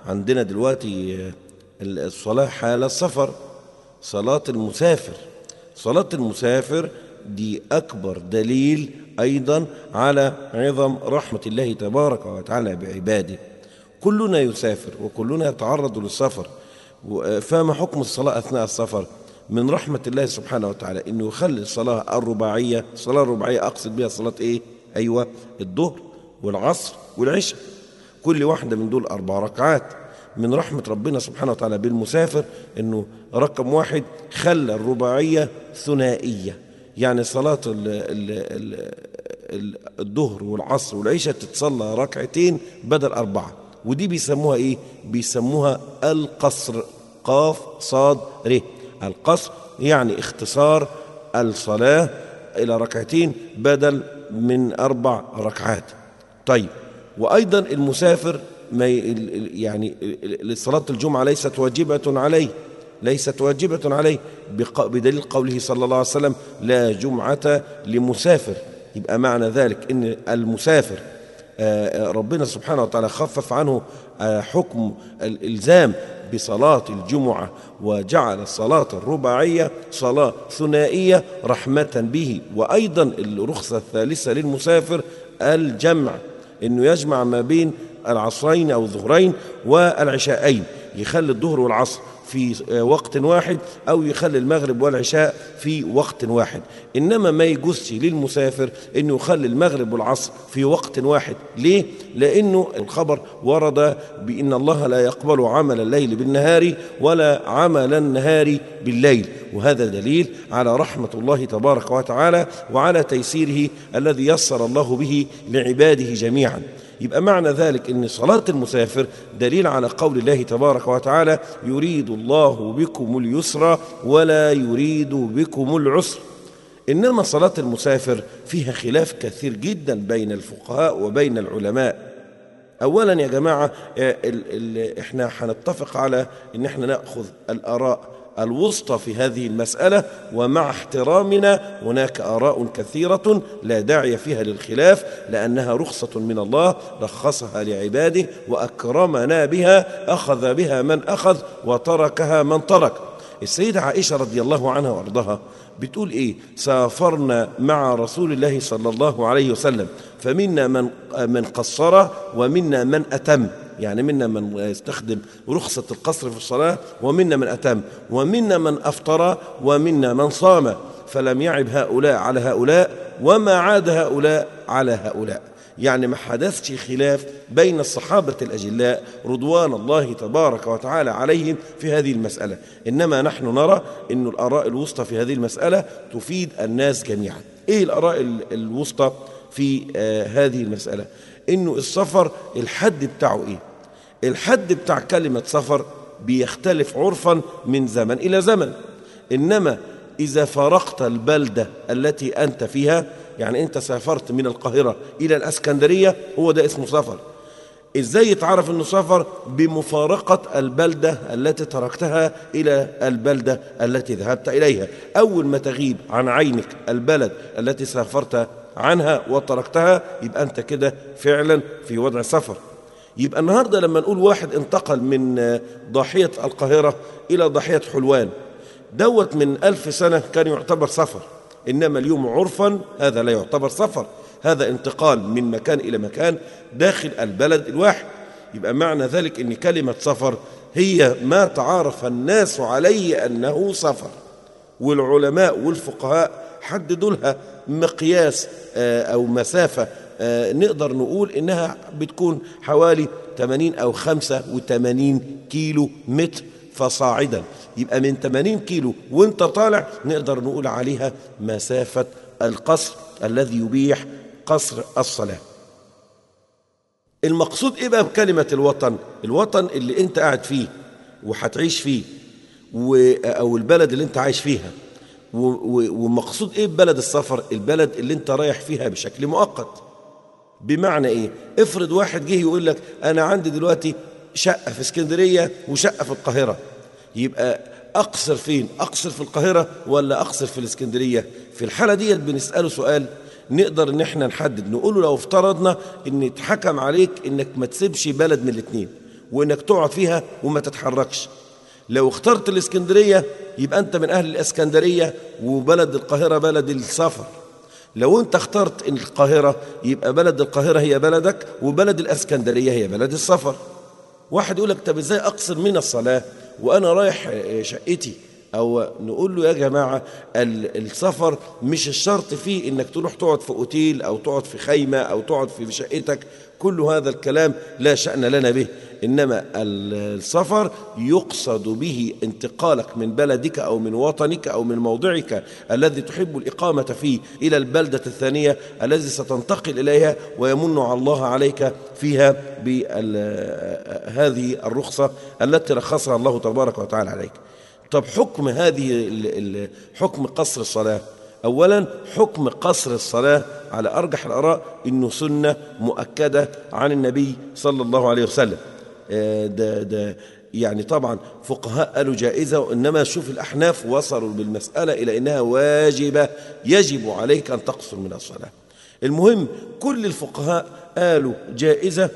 عندنا دلوقتي الصلاة حال السفر صلاة المسافر صلاة المسافر دي أكبر دليل أيضا على عظم رحمة الله تبارك وتعالى بعباده كلنا يسافر وكلنا يتعرض للسفر فما حكم الصلاة أثناء السفر من رحمة الله سبحانه وتعالى إنه يخلي الصلاة الرباعية الصلاة الرباعية أقصد بها صلاة إيه؟ أيوة الظهر والعصر والعشاء كل واحدة من دول أربع ركعات من رحمة ربنا سبحانه وتعالى بالمسافر إنه رقم واحد خلى الرباعية ثنائية يعني صلاة ال ال ال الظهر والعصر والعشاء تتصلى ركعتين بدل أربعة ودي بيسموها إيه؟ بيسموها القصر قاف صاد ر القصر يعني اختصار الصلاة إلى ركعتين بدل من أربع ركعات طيب وأيضا المسافر ما يعني صلاة الجمعة ليست واجبة عليه ليست واجبة عليه بدليل قوله صلى الله عليه وسلم لا جمعة لمسافر يبقى معنى ذلك أن المسافر ربنا سبحانه وتعالى خفف عنه حكم الإلزام بصلاة الجمعة وجعل الصلاة الرباعية صلاة ثنائية رحمة به وأيضا الرخصة الثالثة للمسافر الجمع أنه يجمع ما بين العصرين أو الظهرين والعشاءين يخلي الظهر والعصر في وقت واحد أو يخلي المغرب والعشاء في وقت واحد إنما ما يجوزش للمسافر أنه يخلي المغرب والعصر في وقت واحد ليه؟ لأنه الخبر ورد بأن الله لا يقبل عمل الليل بالنهار ولا عمل النهار بالليل وهذا دليل على رحمة الله تبارك وتعالى وعلى تيسيره الذي يسر الله به لعباده جميعا يبقى معنى ذلك ان صلاة المسافر دليل على قول الله تبارك وتعالى يريد الله بكم اليسر ولا يريد بكم العسر انما صلاة المسافر فيها خلاف كثير جدا بين الفقهاء وبين العلماء اولا يا جماعة ال ال احنا هنتفق على ان احنا ناخذ الاراء الوسطى في هذه المسألة ومع احترامنا هناك آراء كثيرة لا داعي فيها للخلاف لأنها رخصة من الله رخصها لعباده وأكرمنا بها أخذ بها من أخذ وتركها من ترك السيدة عائشة رضي الله عنها وارضاها بتقول ايه سافرنا مع رسول الله صلى الله عليه وسلم فمنا من من قصر ومنا من اتم يعني منا من يستخدم رخصة القصر في الصلاة ومنا من أتم ومنا من أفطر ومنا من صام فلم يعب هؤلاء على هؤلاء وما عاد هؤلاء على هؤلاء يعني ما حدثش خلاف بين الصحابة الأجلاء رضوان الله تبارك وتعالى عليهم في هذه المسألة إنما نحن نرى أن الآراء الوسطى في هذه المسألة تفيد الناس جميعا إيه الآراء الوسطى في آه هذه المسألة انه السفر الحد بتاعه ايه الحد بتاع كلمة سفر بيختلف عرفا من زمن إلى زمن إنما إذا فرقت البلدة التي أنت فيها يعني أنت سافرت من القاهرة إلى الأسكندرية هو ده اسمه سفر إزاي يتعرف أنه سفر بمفارقة البلدة التي تركتها إلى البلدة التي ذهبت إليها أول ما تغيب عن عينك البلد التي سافرت عنها وتركتها يبقى أنت كده فعلا في وضع سفر يبقى النهاردة لما نقول واحد انتقل من ضاحية القاهرة إلى ضاحية حلوان دوت من ألف سنة كان يعتبر سفر إنما اليوم عرفا هذا لا يعتبر سفر هذا انتقال من مكان إلى مكان داخل البلد الواحد يبقى معنى ذلك أن كلمة سفر هي ما تعارف الناس عليه أنه سفر والعلماء والفقهاء حددوا لها مقياس أو مسافة نقدر نقول إنها بتكون حوالي 80 أو 85 كيلو متر فصاعدا يبقى من 80 كيلو وانت طالع نقدر نقول عليها مسافة القصر الذي يبيح قصر الصلاة المقصود ايه بقى بكلمة الوطن الوطن اللي انت قاعد فيه وهتعيش فيه او البلد اللي انت عايش فيها ومقصود ايه ببلد السفر البلد اللي انت رايح فيها بشكل مؤقت بمعنى ايه افرض واحد جه يقول لك انا عندي دلوقتي شقة في اسكندرية وشقة في القاهرة يبقى اقصر فين اقصر في القاهرة ولا اقصر في الاسكندرية في الحالة دي بنسأله سؤال نقدر ان احنا نحدد نقول له لو افترضنا ان اتحكم عليك انك ما تسيبش بلد من الاثنين وإنك تقعد فيها وما تتحركش لو اخترت الإسكندرية يبقى أنت من أهل الإسكندرية وبلد القاهرة بلد السفر لو أنت اخترت القاهرة يبقى بلد القاهرة هي بلدك وبلد الإسكندرية هي بلد السفر واحد يقول لك طب ازاي اقصر من الصلاه وانا رايح شقتي او نقول له يا جماعه السفر مش الشرط فيه انك تروح تقعد في اوتيل او تقعد في خيمه او تقعد في شقتك كل هذا الكلام لا شان لنا به انما السفر يقصد به انتقالك من بلدك او من وطنك او من موضعك الذي تحب الاقامه فيه الى البلده الثانيه الذي ستنتقل اليها ويمن على الله عليك فيها بهذه الرخصه التي رخصها الله تبارك وتعالى عليك طب حكم هذه حكم قصر الصلاة أولا حكم قصر الصلاة على أرجح الآراء إنه سنة مؤكدة عن النبي صلى الله عليه وسلم ده, ده يعني طبعا فقهاء قالوا جائزة وإنما شوف الأحناف وصلوا بالمسألة إلى إنها واجبة يجب عليك أن تقصر من الصلاة المهم كل الفقهاء قالوا جائزة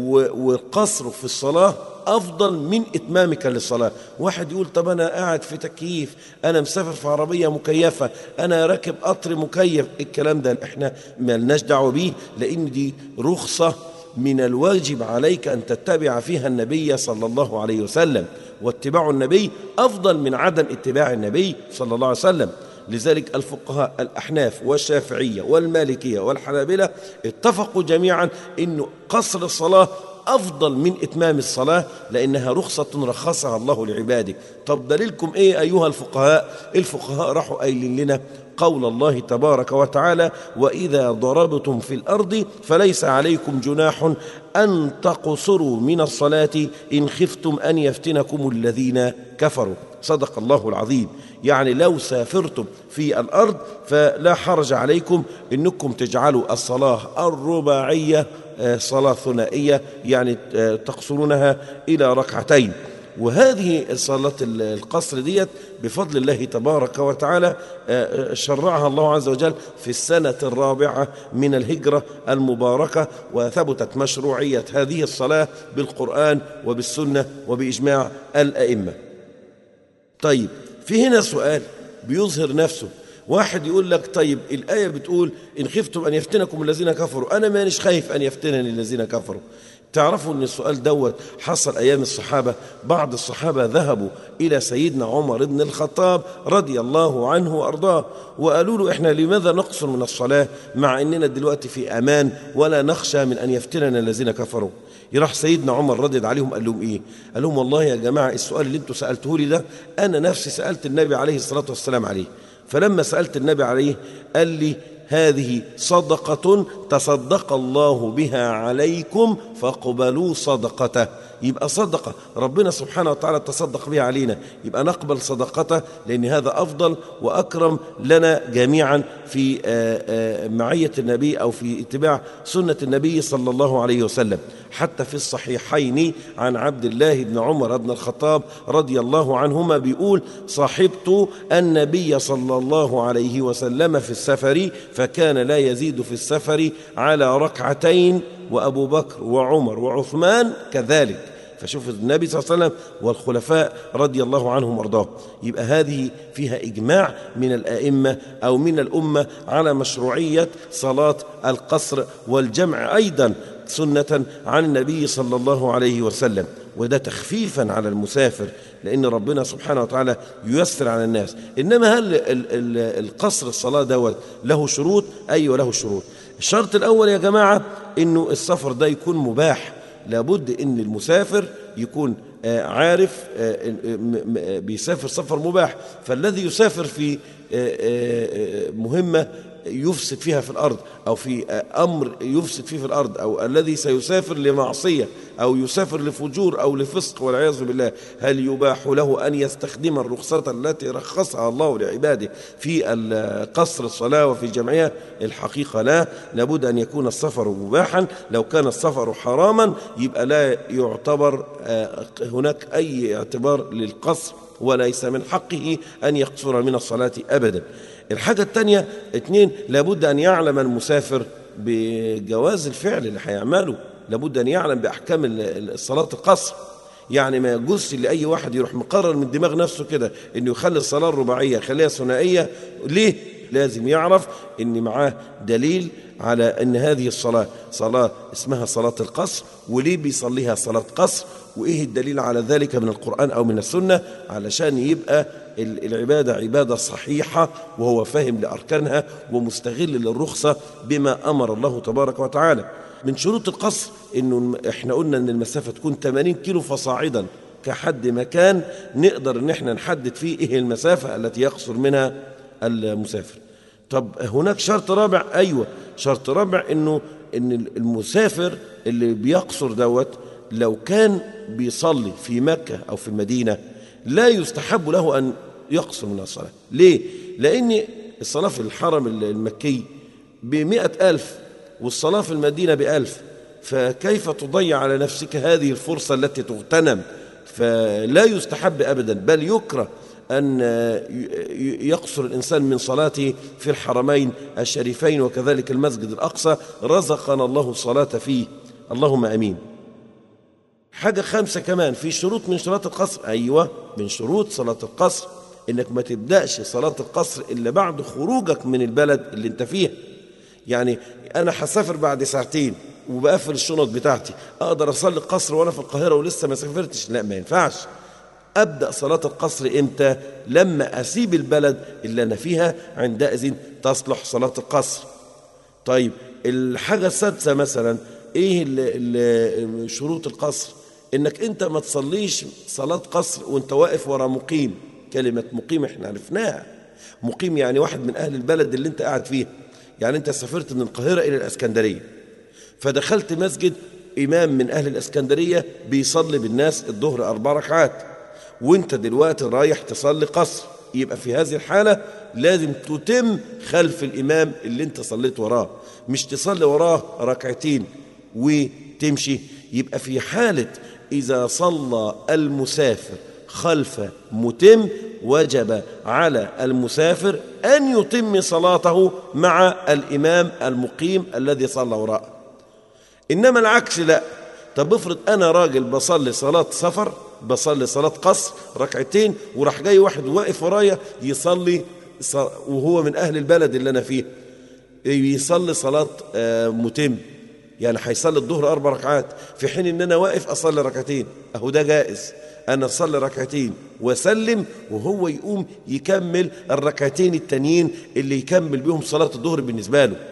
والقصر في الصلاة أفضل من إتمامك للصلاة واحد يقول طب أنا قاعد في تكييف أنا مسافر في عربية مكيفة أنا راكب قطر مكيف الكلام ده إحنا ملناش دعوة بيه لأن دي رخصة من الواجب عليك أن تتبع فيها النبي صلى الله عليه وسلم واتباع النبي أفضل من عدم اتباع النبي صلى الله عليه وسلم لذلك الفقهاء الأحناف والشافعية والمالكية والحنابلة اتفقوا جميعا أن قصر الصلاة أفضل من إتمام الصلاة لأنها رخصة رخصها الله لعباده طب دليلكم إيه أيها الفقهاء الفقهاء راحوا قايلين لنا قول الله تبارك وتعالى وإذا ضربتم في الأرض فليس عليكم جناح أن تقصروا من الصلاة إن خفتم أن يفتنكم الذين كفروا صدق الله العظيم يعني لو سافرتم في الأرض فلا حرج عليكم أنكم تجعلوا الصلاة الرباعية صلاة ثنائية يعني تقصرونها إلى ركعتين وهذه صلاة القصر ديت بفضل الله تبارك وتعالى شرعها الله عز وجل في السنة الرابعة من الهجرة المباركة وثبتت مشروعية هذه الصلاة بالقرآن وبالسنة وبإجماع الأئمة طيب في هنا سؤال بيظهر نفسه واحد يقول لك طيب الآية بتقول إن خفتم أن يفتنكم الذين كفروا أنا مانيش خايف أن يفتنني الذين كفروا تعرفوا أن السؤال دوت حصل أيام الصحابة بعض الصحابة ذهبوا إلى سيدنا عمر بن الخطاب رضي الله عنه وأرضاه وقالوا له إحنا لماذا نقصر من الصلاة مع أننا دلوقتي في أمان ولا نخشى من أن يفتننا الذين كفروا يروح سيدنا عمر ردد عليهم قال لهم ايه قال لهم والله يا جماعه السؤال اللي انتم سالته لي ده انا نفسي سالت النبي عليه الصلاه والسلام عليه فلما سالت النبي عليه قال لي هذه صدقة تصدق الله بها عليكم فاقبلوا صدقته يبقى صدقة ربنا سبحانه وتعالى تصدق بها علينا يبقى نقبل صدقته لأن هذا أفضل وأكرم لنا جميعا في معية النبي أو في اتباع سنة النبي صلى الله عليه وسلم حتى في الصحيحين عن عبد الله بن عمر بن الخطاب رضي الله عنهما بيقول صاحبت النبي صلى الله عليه وسلم في السفر فكان لا يزيد في السفر على ركعتين وأبو بكر وعمر وعثمان كذلك فشوف النبي صلى الله عليه وسلم والخلفاء رضي الله عنهم وارضاهم يبقى هذه فيها إجماع من الآئمة أو من الأمة على مشروعية صلاة القصر والجمع أيضا سنة عن النبي صلى الله عليه وسلم وده تخفيفا على المسافر لأن ربنا سبحانه وتعالى ييسر على الناس إنما هل القصر الصلاة دوت له شروط أيوة له شروط الشرط الأول يا جماعة إنه السفر ده يكون مباح لابد إن المسافر يكون عارف بيسافر سفر مباح فالذي يسافر في مهمة يفسد فيها في الأرض أو في أمر يفسد فيه في الأرض أو الذي سيسافر لمعصية أو يسافر لفجور أو لفسق والعياذ بالله هل يباح له أن يستخدم الرخصة التي رخصها الله لعباده في قصر الصلاة وفي جمعها الحقيقة لا لابد أن يكون السفر مباحا لو كان السفر حراما يبقى لا يعتبر هناك أي اعتبار للقصر وليس من حقه أن يقصر من الصلاة أبدا الحاجة الثانية اثنين لابد أن يعلم المسافر بجواز الفعل اللي هيعمله لابد أن يعلم بأحكام الصلاة القصر يعني ما يجوزش لاي واحد يروح مقرر من دماغ نفسه كده انه يخلي الصلاه الرباعيه يخليها ثنائيه ليه لازم يعرف ان معاه دليل على ان هذه الصلاه صلاه اسمها صلاه القصر وليه بيصليها صلاه قصر وايه الدليل على ذلك من القران او من السنه علشان يبقى العباده عباده صحيحه وهو فاهم لاركانها ومستغل للرخصه بما امر الله تبارك وتعالى من شروط القصر انه احنا قلنا ان المسافه تكون 80 كيلو فصاعدا كحد مكان نقدر ان احنا نحدد فيه ايه المسافه التي يقصر منها المسافر طب هناك شرط رابع ايوه شرط رابع انه ان المسافر اللي بيقصر دوت لو كان بيصلي في مكه او في المدينه لا يستحب له ان يقصر من الصلاه ليه لان الصلاه في الحرم المكي بمئة ألف والصلاة في المدينة بألف فكيف تضيع على نفسك هذه الفرصة التي تغتنم فلا يستحب أبدا بل يكره أن يقصر الإنسان من صلاته في الحرمين الشريفين وكذلك المسجد الأقصى رزقنا الله الصلاة فيه اللهم أمين حاجة خامسة كمان في شروط من شروط القصر أيوة من شروط صلاة القصر إنك ما تبدأش صلاة القصر إلا بعد خروجك من البلد اللي أنت فيها يعني أنا هسافر بعد ساعتين وبقفل الشنط بتاعتي أقدر أصلي القصر وأنا في القاهرة ولسه ما سافرتش لا ما ينفعش أبدأ صلاة القصر إمتى لما أسيب البلد اللي أنا فيها عندئذ تصلح صلاة القصر طيب الحاجة السادسة مثلا إيه ال ال شروط القصر إنك أنت ما تصليش صلاة قصر وأنت واقف ورا مقيم كلمة مقيم إحنا عرفناها مقيم يعني واحد من أهل البلد اللي أنت قاعد فيها يعني أنت سافرت من القاهرة إلى الأسكندرية فدخلت مسجد إمام من أهل الأسكندرية بيصلي بالناس الظهر أربع ركعات وانت دلوقتي رايح تصلي قصر يبقى في هذه الحالة لازم تتم خلف الإمام اللي انت صليت وراه مش تصلي وراه ركعتين وتمشي يبقى في حالة إذا صلى المسافر خلف متم وجب على المسافر أن يتم صلاته مع الإمام المقيم الذي صلى وراءه إنما العكس لا طب افرض أنا راجل بصلي صلاة سفر بصلي صلاة قصر ركعتين وراح جاي واحد واقف ورايا يصلي وهو من أهل البلد اللي أنا فيه يصلي صلاة متم يعني هيصلي الظهر أربع ركعات في حين إن أنا واقف أصلي ركعتين أهو ده جائز أنا أصلي ركعتين وأسلم وهو يقوم يكمل الركعتين التانيين اللي يكمل بيهم صلاة الظهر بالنسبة له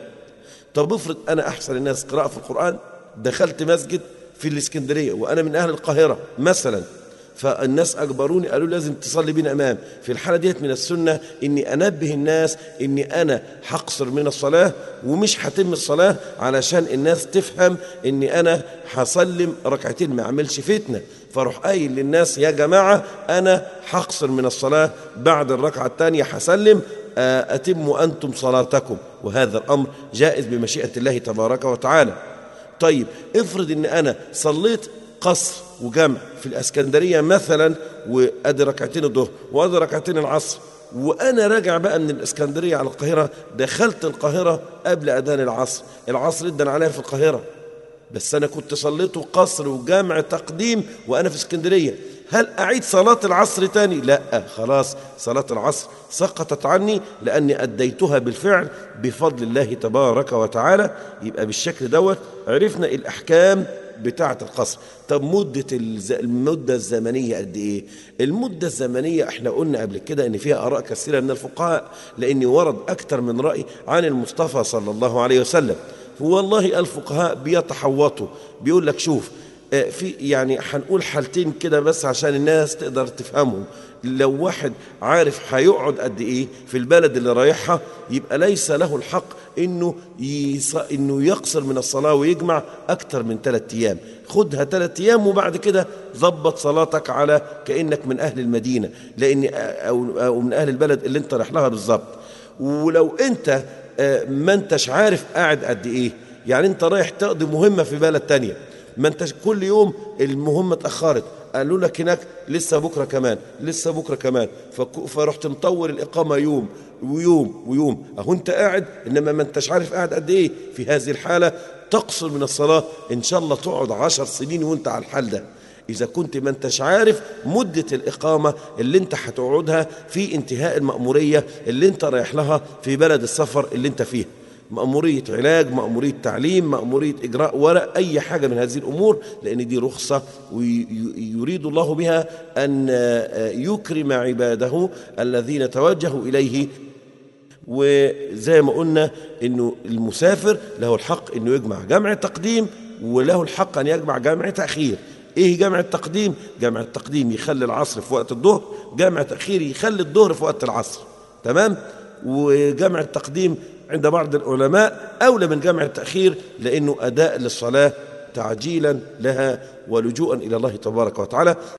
طب افرض أنا أحسن الناس قراءة في القرآن دخلت مسجد في الإسكندرية وأنا من أهل القاهرة مثلا فالناس أجبروني قالوا لازم تصلي بينا أمام في الحالة ديت من السنة إني أنبه الناس إني أنا هقصر من الصلاة ومش هتم الصلاة علشان الناس تفهم إني أنا هسلم ركعتين ما أعملش فتنة فاروح قايل للناس يا جماعة أنا هقصر من الصلاة بعد الركعة الثانية هسلم أتموا أنتم صلاتكم وهذا الأمر جائز بمشيئة الله تبارك وتعالى طيب افرض ان انا صليت قصر وجمع في الاسكندريه مثلا وادي ركعتين الظهر وادي ركعتين العصر وانا راجع بقى من الاسكندريه على القاهره دخلت القاهره قبل اذان العصر العصر ادن عليها في القاهره بس انا كنت صليته قصر وجمع تقديم وانا في اسكندريه هل أعيد صلاة العصر تاني؟ لا خلاص صلاة العصر سقطت عني لأني أديتها بالفعل بفضل الله تبارك وتعالى يبقى بالشكل دوت عرفنا الأحكام بتاعة القصر طب مدة الز... المدة الزمنية قد إيه؟ المدة الزمنية احنا قلنا قبل كده إن فيها آراء كثيرة من الفقهاء لأن ورد أكثر من رأي عن المصطفى صلى الله عليه وسلم والله الفقهاء بيتحوطوا بيقول لك شوف في يعني هنقول حالتين كده بس عشان الناس تقدر تفهمهم لو واحد عارف هيقعد قد ايه في البلد اللي رايحها يبقى ليس له الحق انه يص... انه يقصر من الصلاه ويجمع اكتر من ثلاث ايام خدها ثلاث ايام وبعد كده ظبط صلاتك على كانك من اهل المدينه لان او, أو من اهل البلد اللي انت رايح لها بالظبط ولو انت ما انتش عارف قاعد قد ايه يعني انت رايح تقضي مهمه في بلد تانيه ما انت كل يوم المهمه اتاخرت قالوا لك هناك لسه بكره كمان لسه بكره كمان فرحت مطول الاقامه يوم ويوم ويوم اهو انت قاعد انما ما انتش عارف قاعد قد ايه في هذه الحاله تقصر من الصلاه ان شاء الله تقعد عشر سنين وانت على الحال ده إذا كنت ما انتش عارف مدة الإقامة اللي انت هتقعدها في انتهاء المأمورية اللي انت رايح لها في بلد السفر اللي انت فيها مأمورية علاج مأمورية تعليم مأمورية إجراء ورق أي حاجة من هذه الأمور لأن دي رخصة ويريد الله بها أن يكرم عباده الذين توجهوا إليه وزي ما قلنا انه المسافر له الحق انه يجمع جمع تقديم وله الحق ان يجمع جمع تاخير ايه جمع التقديم جمع التقديم يخلي العصر في وقت الظهر جمع تاخير يخلي الظهر في وقت العصر تمام وجمع التقديم عند بعض العلماء اولى من جمع التاخير لانه اداء للصلاه تعجيلا لها ولجوءا الى الله تبارك وتعالى